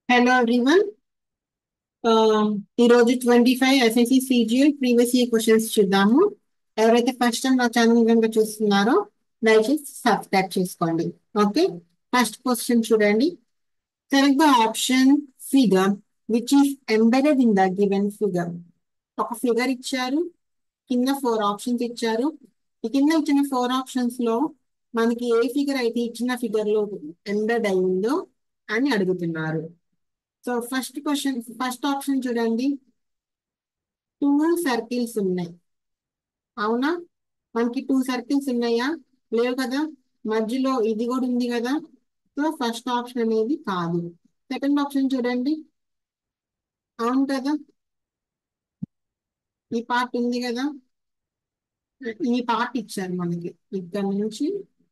Hello everyone ఈరోజు twenty five SSC CGL previous year questions చూద్దాము ఎవరైతే ఫస్ట్ టైం నా ఛానల్ కనుక చూస్తున్నారో దయచేసి సబ్స్క్రైబ్ చేసుకోండి ఓకే ఫస్ట్ క్వశ్చన్ చూడండి select the option figure which is embedded in the given figure ఒక ఫిగర్ ఇచ్చారు కింద ఫోర్ ఆప్షన్స్ ఇచ్చారు ఈ కింద ఇచ్చిన ఫోర్ ఆప్షన్స్ లో మనకి ఏ ఫిగర్ అయితే ఇచ్చిన ఫిగర్ లో ఎంబెడ్ అయిందో అని అడుగుతున్నారు so first question first option చూడండి టూ సర్కిల్స్ ఉన్నాయి అవునా మనకి టూ సర్కిల్స్ ఉన్నాయా లేవు కదా మధ్యలో ఇది కూడా ఉంది కదా సో ఫస్ట్ ఆప్షన్ అనేది కాదు సెకండ్ ఆప్షన్ చూడండి అవును కదా ఈ పార్ట్ ఉంది కదా ఈ పార్ట్ ఇచ్చారు మనకి ఇక్కడ నుంచి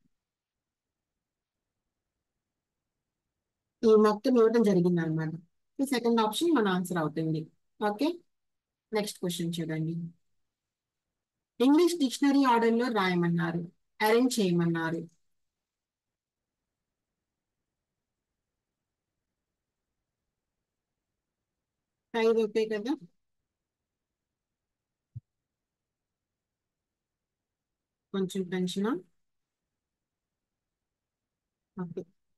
ఈ మొత్తం ఇవ్వడం జరిగింది అనమాట సెకండ్ ఆప్షన్ మన ఆన్సర్ అవుతుంది ఓకే నెక్స్ట్ క్వశ్చన్ చూడండి ఇంగ్లీష్ డిక్షనరీ ఆర్డర్ లో రాయమన్నారు అరేంజ్ చేయమన్నారు ఐదు ఓకే కదా కొంచెం tension okay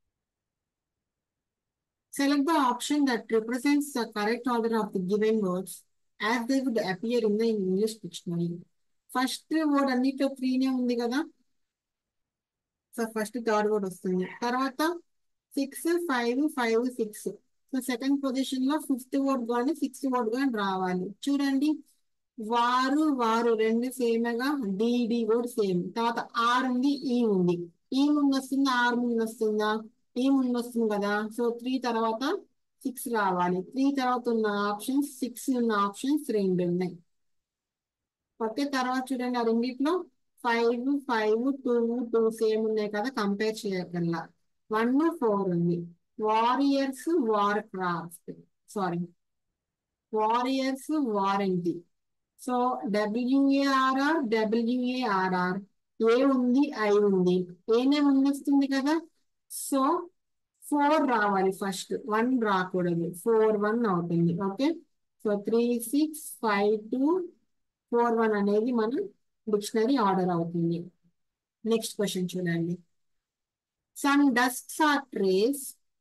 Select the option that represents the correct order of the given words as they would appear in the English dictionary. First word అన్నిట్లో త్రీనే ఉంది కదా సో ఫస్ట్ థర్డ్ వర్డ్ వస్తుంది తర్వాత six five five six so second position లో fifth word కానీ sixth word కానీ రావాలి చూడండి వారు వారు రెండు సేమ్గా డిడి వర్డ్ సేమ్ తర్వాత ఆర్ ఉంది ఈ ఉంది ఈ ముందు వస్తుందా ఆర్ ముందు వస్తుందా ఈ ముందు వస్తుంది కదా సో త్రీ తర్వాత సిక్స్ రావాలి త్రీ తర్వాత ఉన్న ఆప్షన్స్ సిక్స్ ఉన్న ఆప్షన్స్ రెండు ఉన్నాయి ఓకే తర్వాత చూడండి ఆ రెండిట్లో five five two two same ఉన్నాయి కదా కంపేర్ చేయగల వన్ ఫోర్ ఉంది warriors war craft sorry warriors warranty so WARR WARR A ఉంది ఐ ఉంది ఏనే ముందు వస్తుంది కదా సో ఫోర్ రావాలి ఫస్ట్ వన్ రాకూడదు ఫోర్ వన్ అవుతుంది okay so three six five two four one అనేది మన డిక్షనరీ ఆర్డర్ అవుతుంది నెక్స్ట్ క్వశ్చన్ చూడండి some desks are trays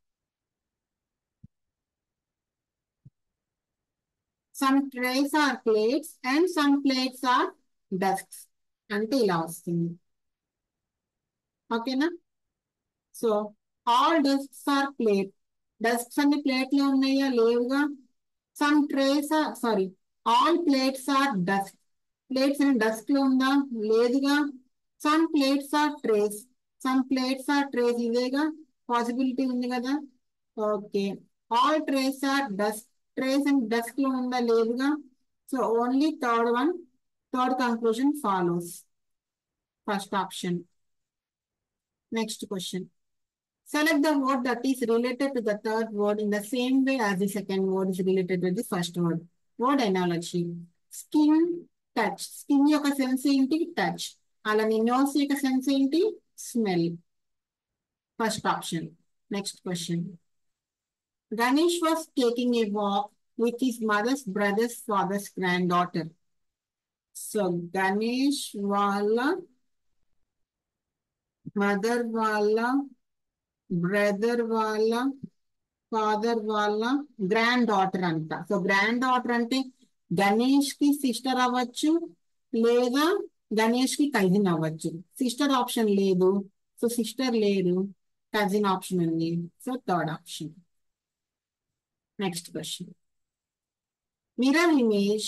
some trays are plates and some plates are డస్క్స్ అంటే ఇలా వస్తుంది ఓకేనా so all desks are plate desks అన్ని ప్లేట్ లో ఉన్నాయా లేవుగా some trays sorry all plates are desk plates అని డస్క్ లో ఉందా లేదుగా some plates are trays some plates are trays ఇదేగా పాసిబిలిటీ ఉంది కదా okay all trays are desk trays and desk లో ఉందా లేదుగా so only third one third conclusion follows first option next question Select the word that is related to the third word in the same way as the second word is related with the first word. Word analogy. Skin, touch. Skin యొక్క sense ఏంటి touch అలానే nose యొక్క sense ఏంటి smell first option next question Ganesh was taking a walk with his mother's brother's father's granddaughter so Ganesh వాళ్ళ mother వాళ్ళ brother వాళ్ళ father వాళ్ళ granddaughter అంట సో గ్రాండ్ డాటర్ అంటే గణేష్ కి సిస్టర్ అవ్వచ్చు లేదా గణేష్ కి కజిన్ అవ్వచ్చు సిస్టర్ ఆప్షన్ లేదు సో సిస్టర్ లేదు కజిన్ ఆప్షన్ ఉంది so third option next question mirror image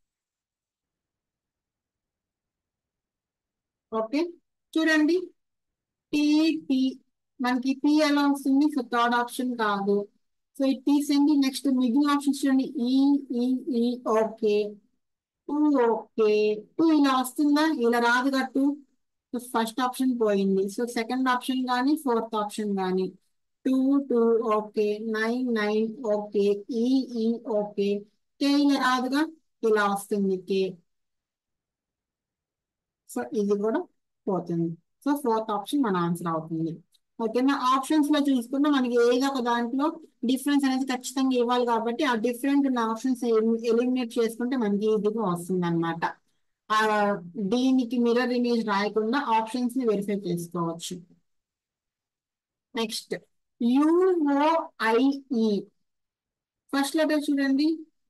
okay చూడండి టీ మనకి పి ఎలా వస్తుంది సో థర్డ్ ఆప్షన్ కాదు సో ఇది తీసేయండి నెక్స్ట్ మిగిలిన ఆప్షన్స్ చూడండి ఈ ఈ E okay two okay two ఇలా వస్తుందా ఇలా రాదుగా టూ సో ఫస్ట్ ఆప్షన్ పోయింది సో సెకండ్ ఆప్షన్ కానీ ఫోర్త్ ఆప్షన్ కానీ two two okay nine nine okay E E okay కే ఇలా రాదుగా ఇలా వస్తుంది కే సో ఇది కూడా పోతుంది సో ఫోర్త్ ఆప్షన్ మన ఆన్సర్ అవుతుంది ఓకేనా ఆప్షన్స్ లో చూసుకుంటే మనకి ఏదో ఒక దాంట్లో డిఫరెన్స్ అనేది ఖచ్చితంగా ఇవ్వాలి కాబట్టి ఆ డిఫరెంట్ ఉన్న ఆప్షన్స్ ఎలిమినేట్ చేసుకుంటే మనకి ఈజీగా వస్తుంది అనమాట దీనికి మిర్రర్ ఇమేజ్ రాయకుండా ఆప్షన్స్ ని వెరిఫై చేసుకోవచ్చు నెక్స్ట్ యుఓఐఈ ఫస్ట్ లెటర్ చూడండి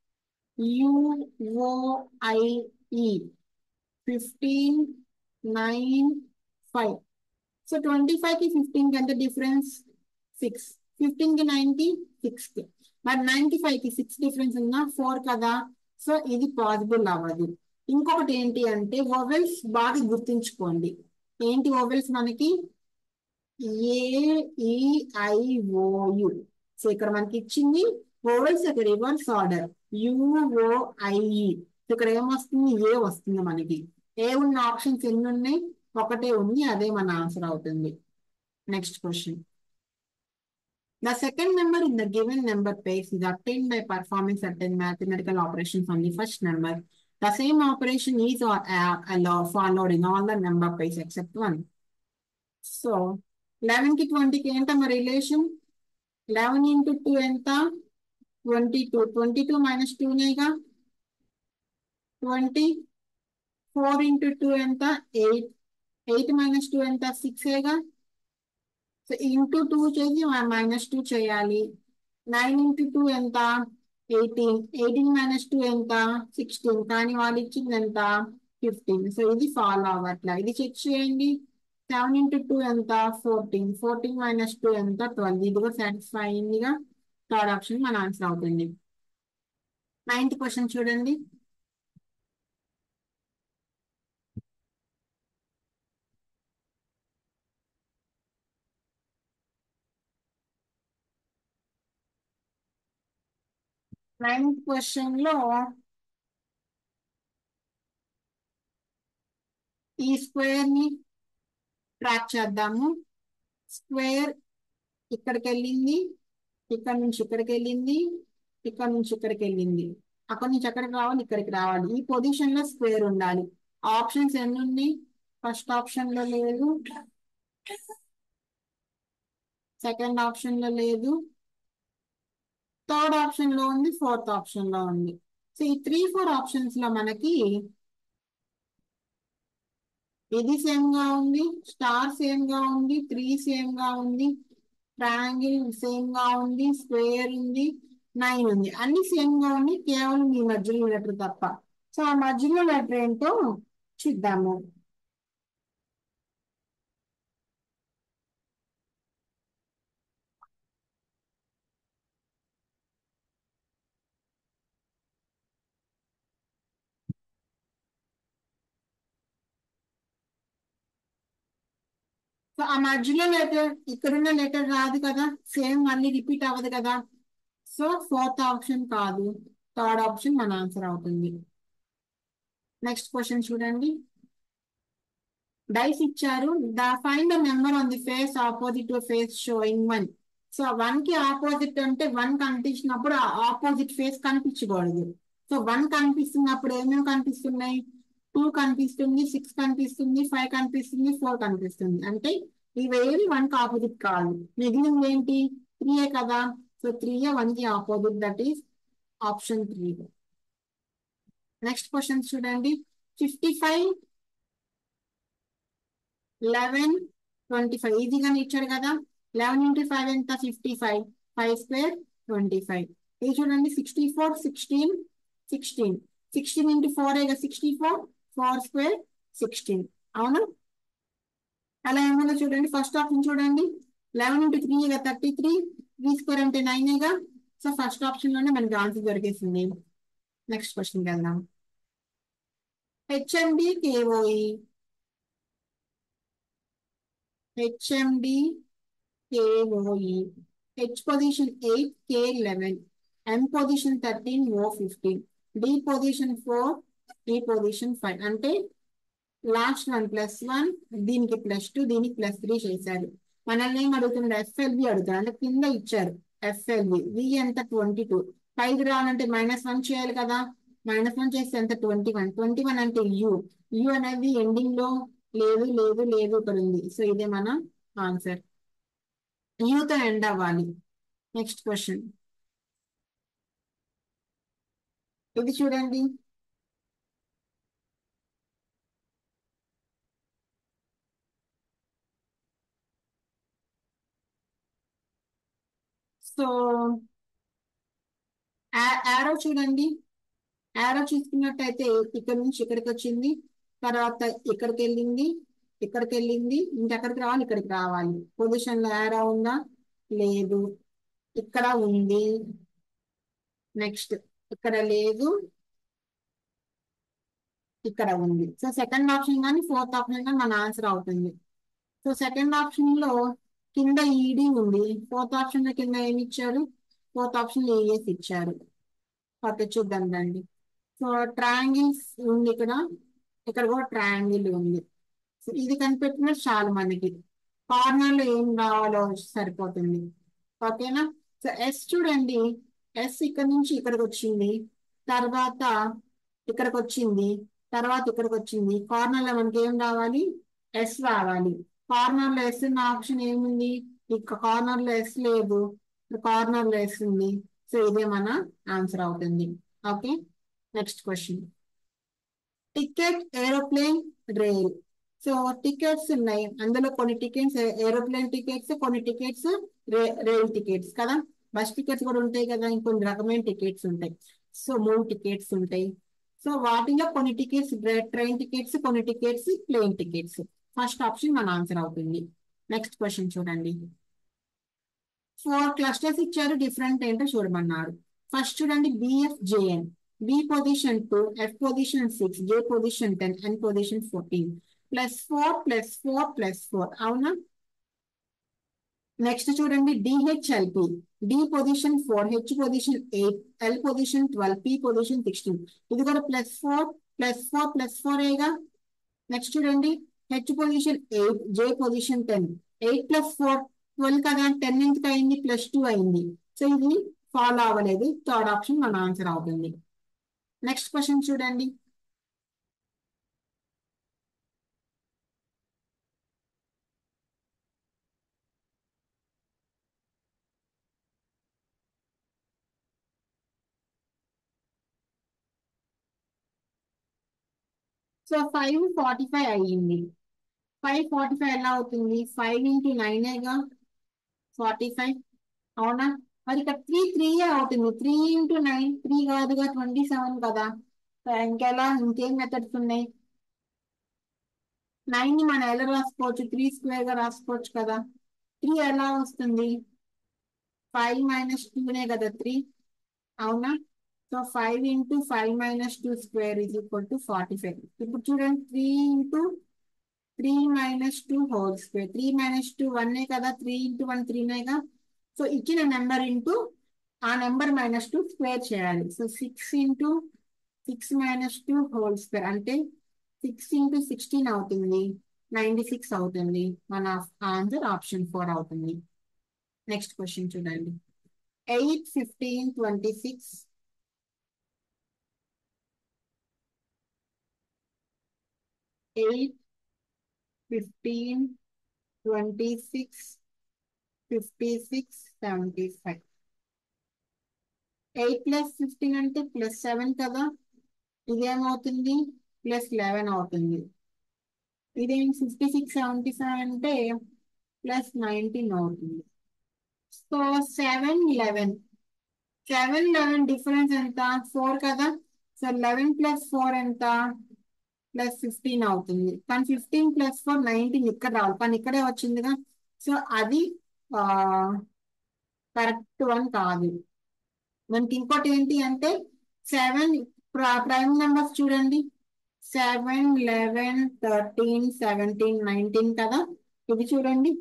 U O I E fifteen nine five so twenty five కి ఫిఫ్టీన్ కి ఎంత డిఫరెన్స్ సిక్స్ ఫిఫ్టీన్ కి నైన్ కి సిక్స్ కి మరి నైన్టీ ఫైవ్ కి సిక్స్ డిఫరెన్స్ ఉందా ఫోర్ కదా సో ఇది పాసిబుల్ అవ్వదు ఇంకొకటి ఏంటి అంటే వొవెల్స్ బాగా గుర్తుంచుకోండి ఏంటి వొవెల్స్ మనకి ఏఈఐఓయు సో ఇక్కడ మనకి ఇచ్చింది వొవెల్స్ యొక్క రివర్స్ ఆర్డర్ యుఓఐఈ ఇక్కడ ఏమొస్తుంది ఏ వస్తుంది మనకి ఏ ఉన్న ఆప్షన్స్ ఎన్ని ఉన్నాయి ఒకటే ఉంది అదే మన ఆన్సర్ అవుతుంది next question The second number in the given number pairs is obtained by performing certain mathematical operations on the first number. The same operation is or uh, allowed followed in all the number pairs except one. So, 11 కి 20 కి ఏంటమ్మా relation eleven into two ఎంత twenty two twenty two minus టూనేగా twenty four into two ఎంత eight eight minus two ఎంత six ఏగా so into two చేసి minus two చేయాలి నైన్ ఇంటూ టూ ఎంత ఎయిటీన్ ఎయిటీన్ మైనస్ టూ ఎంత సిక్స్టీన్ కానీ వాళ్ళు ఇచ్చింది ఎంత ఫిఫ్టీన్ సో ఇది ఫాలో అవ్వట్లా ఇది చెక్ చేయండి సెవెన్ ఇంటూ టూ ఎంత ఫోర్టీన్ ఫోర్టీన్ మైనస్ టూ ఎంత ట్వెల్వ్ ఇది కూడా సాటిస్ఫై అయిందిగా థర్డ్ ఆప్షన్ మన ఆన్సర్ అవుతుంది నైన్త్ క్వశ్చన్ చూడండి నైన్త్ క్వశ్చన్ లో ఈ స్క్వేర్ ని ట్రాక్ చేద్దాము స్క్వేర్ ఇక్కడికి వెళ్ళింది ఇక్కడ నుంచి ఇక్కడికి వెళ్ళింది ఇక్కడ నుంచి ఇక్కడికి వెళ్ళింది అక్కడ నుంచి ఎక్కడికి రావాలి ఇక్కడికి రావాలి ఈ పొజిషన్ లో స్క్వేర్ ఉండాలి ఆప్షన్స్ ఎన్ని ఉన్నాయి ఫస్ట్ ఆప్షన్ లో లేదు సెకండ్ ఆప్షన్ లో లేదు థర్డ్ ఆప్షన్ లో ఉంది ఫోర్త్ ఆప్షన్ లో ఉంది సో ఈ త్రీ ఫోర్ ఆప్షన్స్ లో మనకి ఇది సేమ్ గా ఉంది స్టార్ సేమ్ గా ఉంది త్రీ సేమ్ గా ఉంది ట్రయాంగిల్ సేమ్ గా ఉంది స్క్వేర్ ఉంది నైన్ ఉంది అన్ని సేమ్ గా ఉంది కేవలం ఈ మధ్యలో లెటర్ తప్ప సో ఆ మధ్యలో లెటర్ ఏంటో చూద్దాము సో ఆ మధ్యలో లెటర్ ఇక్కడున్న లెటర్ రాదు కదా సేమ్ మళ్ళీ రిపీట్ అవ్వదు కదా సో ఫోర్త్ ఆప్షన్ కాదు థర్డ్ ఆప్షన్ మన ఆన్సర్ అవుతుంది నెక్స్ట్ క్వశ్చన్ చూడండి డైస్ ఇచ్చారు the find the number on the face opposite to face showing one so one కి ఆపోజిట్ అంటే వన్ కనిపించినప్పుడు ఆ ఆపోజిట్ ఫేస్ కనిపించకూడదు సో వన్ కనిపిస్తున్నప్పుడు ఏమేమి కనిపిస్తున్నాయి టూ కనిపిస్తుంది సిక్స్ కనిపిస్తుంది ఫైవ్ కనిపిస్తుంది ఫోర్ కనిపిస్తుంది అంటే ఇవేవి వన్ కి ఆపోజిట్ కాదు మిగిలింది ఏంటి త్రీయే కదా సో త్రీయే వన్ కి opposite that is option three next question చూడండి fifty five eleven twenty five ఈజీగానే ఇచ్చాడు కదా లెవెన్ ఇంటూ ఫైవ్ ఎంత fifty five five square twenty five ఇది చూడండి sixty four sixteen sixteen sixteen into four ఏగా sixty four four square sixteen అవునా అలా ఏమన్నా చూడండి ఫస్ట్ ఆప్షన్ చూడండి లెవెన్ ఇంటూ త్రీ గా థర్టీ త్రీ త్రీ స్క్వేర్ అంటే నైన్ గా సో ఫస్ట్ ఆప్షన్ లోనే మనకి ఆన్సర్ దొరికేసింది నెక్స్ట్ క్వశ్చన్కి వెళ్దాం H M D K O E H M D K O E H position eight K eleven M position thirteen O fifteen D position four E position five అంటే last one plus one దీనికి plus two దీనికి plus three చేశారు మనల్ని ఏం అడుగుతున్నాడు ఎఫ్ఎల్బి అడుగుతాడు అంటే కింద ఇచ్చారు ఎఫ్ఎల్బి వి ఎంత ట్వంటీ టూ పైకి రావాలంటే మైనస్ వన్ చేయాలి కదా మైనస్ వన్ చేస్తే ఎంత ట్వంటీ వన్ ట్వంటీ వన్ అంటే యు యు అనేది ఎండింగ్ లో లేదు లేదు లేదు ఇక్కడ ఉంది సో ఇదే మన ఆన్సర్ యూతో ఎండ్ అవ్వాలి నెక్స్ట్ క్వశ్చన్ ఇది చూడండి సో యారో చూడండి యారో చూసుకున్నట్టయితే ఇక్కడ నుంచి ఇక్కడికి వచ్చింది తర్వాత ఇక్కడికి వెళ్ళింది ఇక్కడికి వెళ్ళింది ఇంకెక్కడికి రావాలి ఇక్కడికి రావాలి పొజిషన్ లో యారో ఉందా లేదు ఇక్కడ ఉంది నెక్స్ట్ ఇక్కడ లేదు ఇక్కడ ఉంది సో సెకండ్ ఆప్షన్ కానీ ఫోర్త్ ఆప్షన్ కానీ మన ఆన్సర్ అవుతుంది సో సెకండ్ ఆప్షన్ లో కింద ఈడీ ఉంది ఫోర్త్ ఆప్షన్ లో కింద ఏమి ఇచ్చారు ఫోర్త్ ఆప్షన్ లో ఏఎస్ ఇచ్చారు ఓకే చూద్దాం రండి సో ట్రయాంగిల్స్ ఉంది ఇక్కడ ఇక్కడ కూడా ట్రయాంగిల్ ఉంది సో ఇది కనిపెట్టిన చాలు మనకి కార్నర్ లో ఏం రావాలో సరిపోతుంది ఓకేనా సో ఎస్ చూడండి ఎస్ ఇక్కడ నుంచి ఇక్కడికి వచ్చింది తర్వాత ఇక్కడికి వచ్చింది తర్వాత ఇక్కడికి వచ్చింది కార్నర్ లో మనకి ఏం రావాలి ఎస్ రావాలి కార్నర్ లో ఎస్ ఉన్న ఆప్షన్ ఏముంది ఇక కార్నర్ లో ఎస్ లేదు కార్నర్ లో ఎస్ ఉంది సో ఇదే మన ఆన్సర్ అవుతుంది okay next question ticket aeroplane rail so tickets ఉన్నాయి అందులో కొన్ని టికెట్స్ ఏరోప్లేన్ టికెట్స్ కొన్ని టికెట్స్ రైల్ టికెట్స్ కదా బస్ టికెట్స్ కూడా ఉంటాయి కదా ఇంకొన్ని రకమైన టికెట్స్ ఉంటాయి సో మూడు టికెట్స్ ఉంటాయి సో వాటిలో కొన్ని టికెట్స్ ట్రైన్ టికెట్స్ కొన్ని tickets plane tickets first option మన ఆన్సర్ అవుతుంది నెక్స్ట్ క్వశ్చన్ చూడండి ఫోర్ క్లస్టర్స్ ఇచ్చారు డిఫరెంట్ ఏంటో చూడమన్నారు ఫస్ట్ చూడండి B F J N B position two F position six J position ten N position fourteen plus four plus four plus four అవునా next చూడండి D H L P D position four H position eight L position twelve P position sixteen ఇది కూడా plus four plus four plus four ఏగా next చూడండి H position eight J position ten eight plus four twelve కదా ten ఎందుకు అయింది plus two అయింది so ఇది follow అవ్వలేదు థర్డ్ ఆప్షన్ మన ఆన్సర్ అవుతుంది నెక్స్ట్ క్వశ్చన్ చూడండి సో ఫైవ్ ఫార్టీ ఫైవ్ అయ్యింది ఫైవ్ ఫార్టీ ఫైవ్ ఎలా అవుతుంది ఫైవ్ ఇంటూ నైనేగా ఫార్టీ ఫైవ్ అవునా మరి ఇక్కడ త్రీ త్రీ అవుతుంది త్రీ ఇంటూ నైన్ త్రీ కాదుగా ట్వంటీ సెవెన్ కదా ఇంకెలా ఇంకేం మెథడ్స్ ఉన్నాయి నైన్ ని మనం ఎలా రాసుకోవచ్చు త్రీ స్క్వేర్ గా రాసుకోవచ్చు కదా త్రీ ఎలా వస్తుంది ఫైవ్ మైనస్ టూనే కదా త్రీ అవునా so five into five minus two square is equal to forty five ఇప్పుడు చూడండి three into three minus two whole square three minus two వన్నే కదా త్రీ ఇంటూ వన్ త్రీనేగా సో ఇచ్చిన నెంబర్ ఇంటూ ఆ number minus two square చేయాలి so six into six minus two whole square అంటే six into sixteen అవుతుంది ninety six అవుతుంది మన ఆన్సర్ ఆప్షన్ ఫోర్ అవుతుంది నెక్స్ట్ క్వశ్చన్ చూడండి eight fifteen twenty six eight fifteen twenty six fifty six seventy five eight plus fifteen అంటే plus seven కదా ఇదేమవుతుంది plus eleven అవుతుంది ఇదేం ఫిఫ్టీ సిక్స్ సెవెంటీ ఫైవ్ అంటే ప్లస్ నైన్టీన్ అవుతుంది so seven eleven seven eleven difference ఎంత four కదా so eleven plus four ఎంత ప్లస్ ఫిఫ్టీన్ అవుతుంది కానీ ఫిఫ్టీన్ ప్లస్ ఫోర్ నైన్టీన్ ఇక్కడ రావాలి కానీ ఇక్కడే వచ్చిందిగా సో అది కరెక్ట్ వన్ కాదు మనకి ఇంకోటి ఏంటి అంటే సెవెన్ ప్రైమ్ నెంబర్స్ చూడండి seven eleven thirteen seventeen nineteen కదా ఇది చూడండి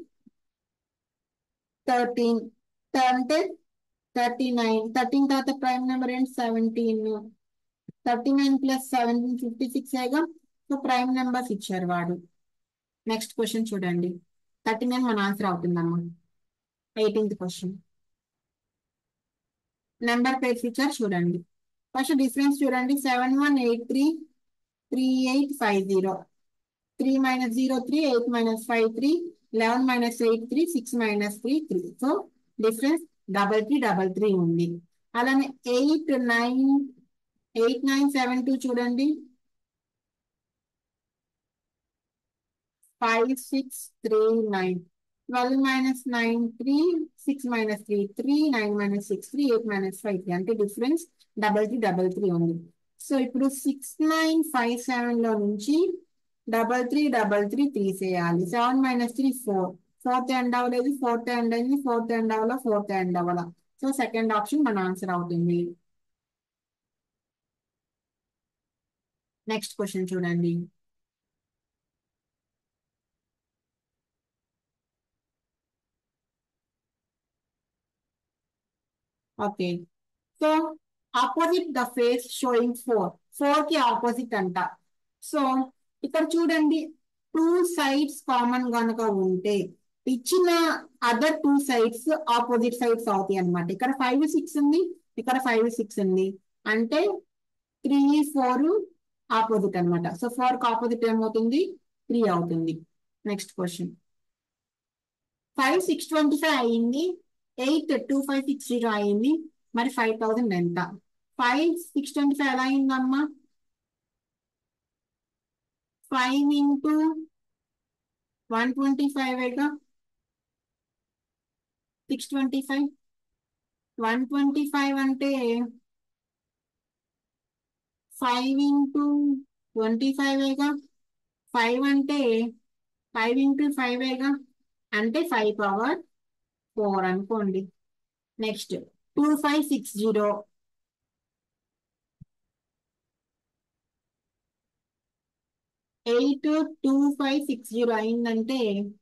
థర్టీన్ అంటే థర్టీ నైన్ థర్టీన్ తర్వాత ప్రైమ్ నెంబర్ ఏంటి seventeen thirty nine plus seventeen fifty six ఏగా సో ప్రైమ్ నెంబర్స్ ఇచ్చారు వాడు నెక్స్ట్ క్వశ్చన్ చూడండి థర్టీ నైన్ మన ఆన్సర్ అవుతుందమ్మా ఎయిటీన్త్ క్వశ్చన్ నెంబర్ పేర్స్ ఇచ్చారు చూడండి ఫస్ట్ డిఫరెన్స్ చూడండి seven one eight three three eight five zero three minus zero three eight minus five three eleven minus eight three six minus three three so difference double three double three ఉంది అలానే eight nine eight nine seven two చూడండి five six three nine twelve minus nine three six minus three three nine minus six three eight minus five three అంటే difference double three double three ఉంది so ఇప్పుడు six nine five seven లో నుంచి double three double three తీసేయాలి seven minus three four fourth end అవ్వలేదు fourth end అయింది fourth end అవ్వాల fourth end అవ్వాల సో సెకండ్ ఆప్షన్ మన ఆన్సర్ అవుతుంది నెక్స్ట్ క్వశ్చన్ చూడండి okay so opposite the face showing four four కి ఆపోజిట్ అంట సో ఇక్కడ చూడండి టూ సైడ్స్ కామన్ గనుక ఉంటే ఇచ్చిన other two sides opposite sides అవుతాయి అనమాట ఇక్కడ ఫైవ్ సిక్స్ ఉంది ఇక్కడ ఫైవ్ సిక్స్ ఉంది అంటే త్రీ ఫోర్ ఆపోజిట్ అనమాట సో ఫోర్ కి ఆపోజిట్ ఏమవుతుంది త్రీ అవుతుంది next question five six twenty five అయింది eight two five six zero అయింది మరి ఫైవ్ థౌసండ్ ఎంత ఫైవ్ సిక్స్ ట్వంటీ ఫైవ్ ఎలా అయిందమ్మా five into one twenty five ఏగా six twenty five one twenty five అంటే ఫైవ్ ఇంటూ ట్వంటీ ఫైవ్ ఏగా five అంటే ఫైవ్ ఇంటూ ఫైవ్ ఏగా అంటే ఫైవ్ పవర్ ఫోర్ అనుకోండి next two five six zero eight two five six zero అయిందంటే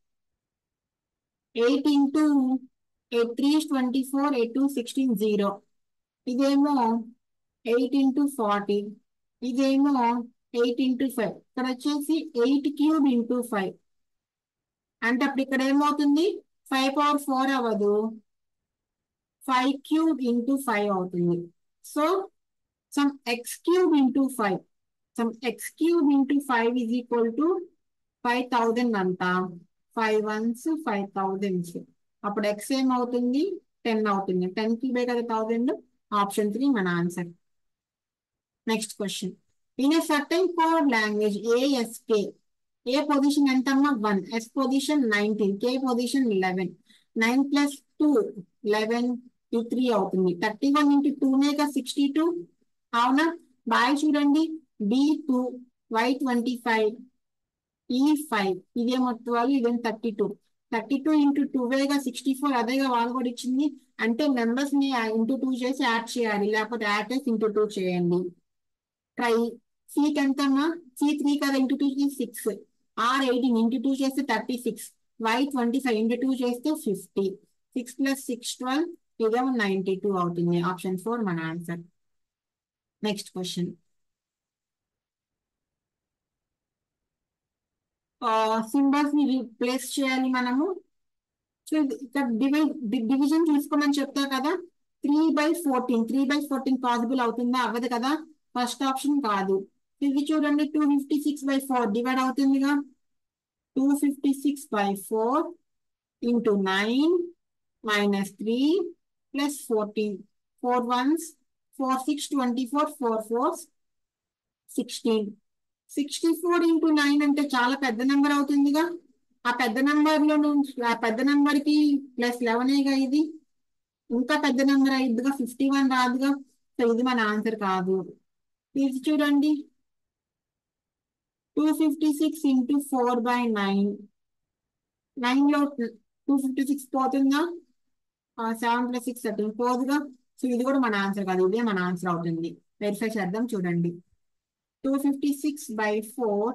eight into eight three twenty four eight two sixteen zero ఇదేమో eight into forty ఇదేమో eight into five ఇక్కడ వచ్చేసి eight cube into five అంటే అప్పుడు ఇక్కడ ఏమవుతుంది ఫైవ్ పవర్ ఫోర్ అవ్వదు ఫైవ్ క్యూబ్ ఇంటూ ఫైవ్ అవుతుంది so some X cube into five some X cube into five is equal to five thousand అంట ఫైవ్ వన్స్ ఫైవ్ థౌజండ్స్ అప్పుడు X ఏమవుతుంది ten అవుతుంది టెన్ క్యూబే కదా థౌజండ్ ఆప్షన్ త్రీ మన answer next question in a certain code language A S K A position ఎంతమ్మా one S position nineteen K position eleven nine plus two eleven two three అవుతుంది thirty one into టూనేగా sixty two అవునా బాయ్ చూడండి B two Y twenty five E five ఇదేమో twelve ఇదేమో thirty two thirty two into టూవేగా sixty four అదేగా వాళ్ళు కూడా ఇచ్చింది అంటే నెంబర్స్ ని ఇంటూ టూ చేసి యాడ్ చేయాలి లేకపోతే యాడ్ చేసి ఇంటూ టూ చేయండి ట్రై సీకి ఎంతమ్మా సి త్రీ కదా into two six R eighteen into two చేస్తే thirty six Y twenty five into two చేస్తే fifty six plus six twelve ఇదేమో నైన్టీ టూ అవుతుంది ఆప్షన్ ఫోర్ మన ఆన్సర్ నెక్స్ట్ క్వశ్చన్ సింబల్స్ ని రీప్లేస్ చేయాలి మనము సో ఇక్కడ డివైడ్ డివిజన్ తీసుకోమని చెప్తా కదా three by fourteen three by fourteen possible అవుతుందా అవ్వదు కదా ఫస్ట్ ఆప్షన్ కాదు ఇది చూడండి two fifty six by four divide అవుతుందిగా two fifty six by four into nine minus three plus fourteen four ones four six twenty four four four sixteen sixty four into nine అంటే చాలా పెద్ద number అవుతుందిగా ఆ పెద్ద number లో నుంచి ఆ పెద్ద నెంబర్ కి ప్లస్ లెవెనేగా ఇది ఇంకా పెద్ద నెంబర్ అయ్యిద్దిగా ఫిఫ్టీ వన్ రాదుగా సో ఇది మన ఆన్సర్ కాదు ఇది చూడండి two fifty six into four by nine nine లో టూ ఫిఫ్టీ సిక్స్ పోతుందా సెవెన్ ప్లస్ సిక్స్ థర్టీన్ పోదుగా సో ఇది కూడా మన ఆన్సర్ కాదు ఇదే మన ఆన్సర్ అవుతుంది వెరిఫై చేద్దాం చూడండి two fifty six by four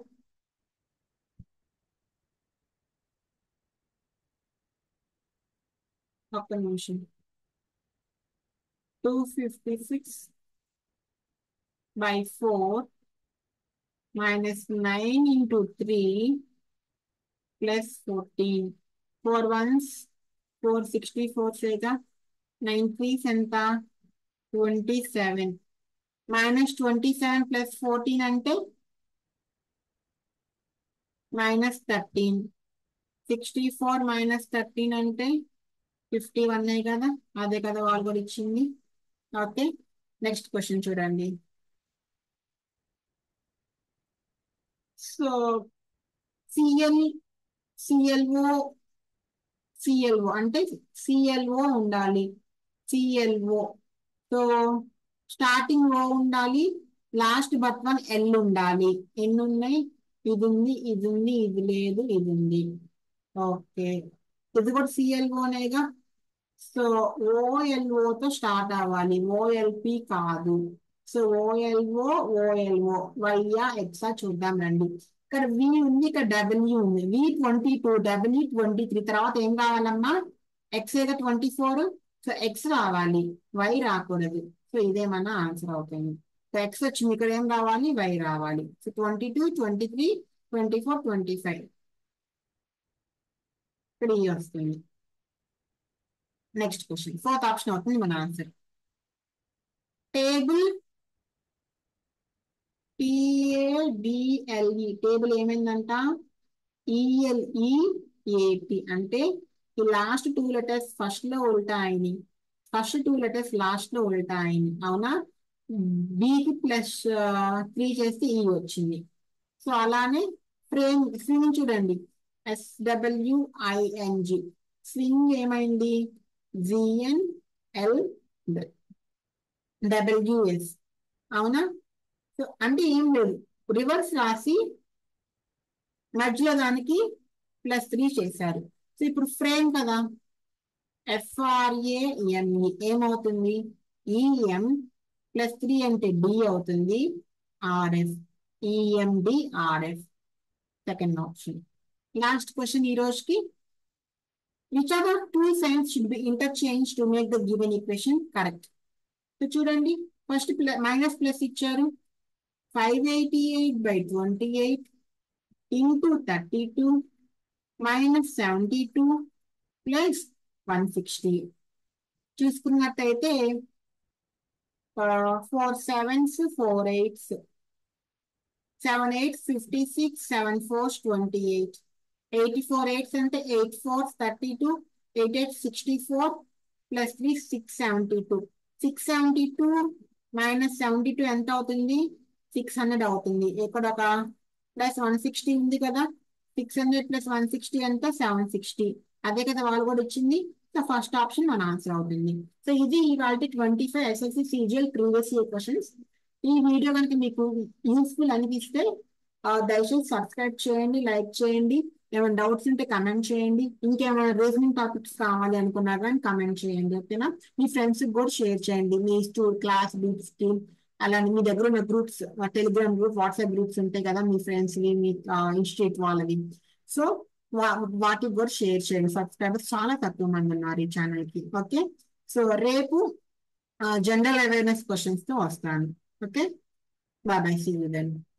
ఒక్క నిమిషం two fifty six by four minus nine into three plus fourteen four ones four sixty four సేగా నైన్ త్రీస్ ఎంత twenty seven minus twenty seven plus fourteen అంటే minus thirteen sixty four minus thirteen అంటే fifty one కదా అదే కదా వాళ్ళు కూడా ఇచ్చింది ఓకే నెక్స్ట్ క్వశ్చన్ చూడండి సో సిఎల్ సిఎల్ఓ సిఎల్ఓ అంటే సిఎల్ఓ ఉండాలి సిఎల్ఓ సో స్టార్టింగ్ ఓ ఉండాలి లాస్ట్ బట్ వన్ ఎల్ ఉండాలి ఎన్ని ఉన్నాయి ఇది ఉంది ఇది ఉంది ఇది లేదు ఇది ఉంది ఓకే ఇది కూడా సిఎల్ఓనేగా సో ఓఎల్ఓతో స్టార్ట్ అవ్వాలి ఓఎల్పి కాదు సో ఓఎల్ఓ ఓఎల్ఓ వైయా ఎక్సా చూద్దాం రండి ఇక్కడ వి ఉంది ఇక్కడ డబ్ల్యూ ఉంది V twenty two W twenty three తర్వాత ఏం కావాలమ్మా ఎక్స్ ఏగా ట్వంటీ ఫోర్ సో ఎక్స్ రావాలి వై రాకూడదు సో ఇదే మన ఆన్సర్ అవుతుంది సో ఎక్స్ వచ్చింది ఇక్కడ ఏం రావాలి వై రావాలి so twenty two twenty three twenty four twenty five ఇక్కడ ఈ వస్తుంది నెక్స్ట్ క్వశ్చన్ ఫోర్త్ ఆప్షన్ అవుతుంది మన ఆన్సర్ టేబుల్ టిఏడిఎల్ఈ టేబుల్ ఏమైందంట ఈఎల్ఈ ఏపి అంటే E last two letters first లో ఉల్టా అయినాయి ఫస్ట్ టూ లెటర్స్ లాస్ట్ లో ఉల్టా అయినాయి అవునా బికి ప్లస్ త్రీ చేస్తే ఈ వచ్చింది సో అలానే ఫ్రేమ్ స్వింగ్ చూడండి ఎస్డబ్ల్యూఐఎన్జి స్వింగ్ ఏమైంది జిఎన్ ఎల్ డబ్ల్యూఎస్ అవునా సో అంటే ఏం లేదు రివర్స్ రాసి మధ్యలో దానికి ప్లస్ త్రీ చేశారు సో ఇప్పుడు ఫ్రేమ్ కదా ఎఫ్ఆర్ఏఎంఈ ఏమవుతుంది ఈఎం ప్లస్ త్రీ అంటే డి అవుతుంది R F E M D R F second option last question ఈ రోజుకి which are the two signs should be interchange to make the given equation correct so చూడండి first minus plus ఇచ్చారు five eighty eight by twenty eight into thirty two minus seventy two plus one sixty చూసుకున్నట్టయితే four sevens four eights seven eight fifty six seven fours twenty eight eighty four eights అంటే eight four thirty two eight eight sixty four plus three six seventy two six seventy two minus seventy two ఎంత అవుతుంది six hundred అవుతుంది ఇక్కడ ఒక plus one sixty ఉంది కదా six hundred plus one sixty ఎంత seven sixty అదే కదా వాళ్ళు కూడా వచ్చింది సో ఫస్ట్ ఆప్షన్ మన ఆన్సర్ అవుతుంది సో ఇది ఇవాళ twenty five SSC CGL previous year questions ఈ వీడియో కనుక మీకు యూస్ఫుల్ అనిపిస్తే దయచేసి సబ్స్క్రైబ్ చేయండి లైక్ చేయండి ఏమైనా డౌట్స్ ఉంటే కమెంట్ చేయండి ఇంకేమైనా రీజనింగ్ టాపిక్స్ కావాలి అనుకున్నారు కానీ కమెంట్ చేయండి ఓకేనా మీ ఫ్రెండ్స్కి కూడా షేర్ చేయండి మీ స్టూ క్లాస్ గ్రూప్స్ కి అలానే మీ దగ్గర ఉన్న groups Telegram group WhatsApp groups ఉంటాయి కదా మీ ఫ్రెండ్స్వి మీ ఇన్స్టిట్యూట్ వాళ్ళవి సో వాటికి కూడా షేర్ చేయండి సబ్స్క్రైబర్స్ చాలా తక్కువ మంది ఉన్నారు ఈ ఛానల్ కి ఓకే సో రేపు జనరల్ అవేర్నెస్ క్వశ్చన్స్ తో వస్తాను okay bye bye see you then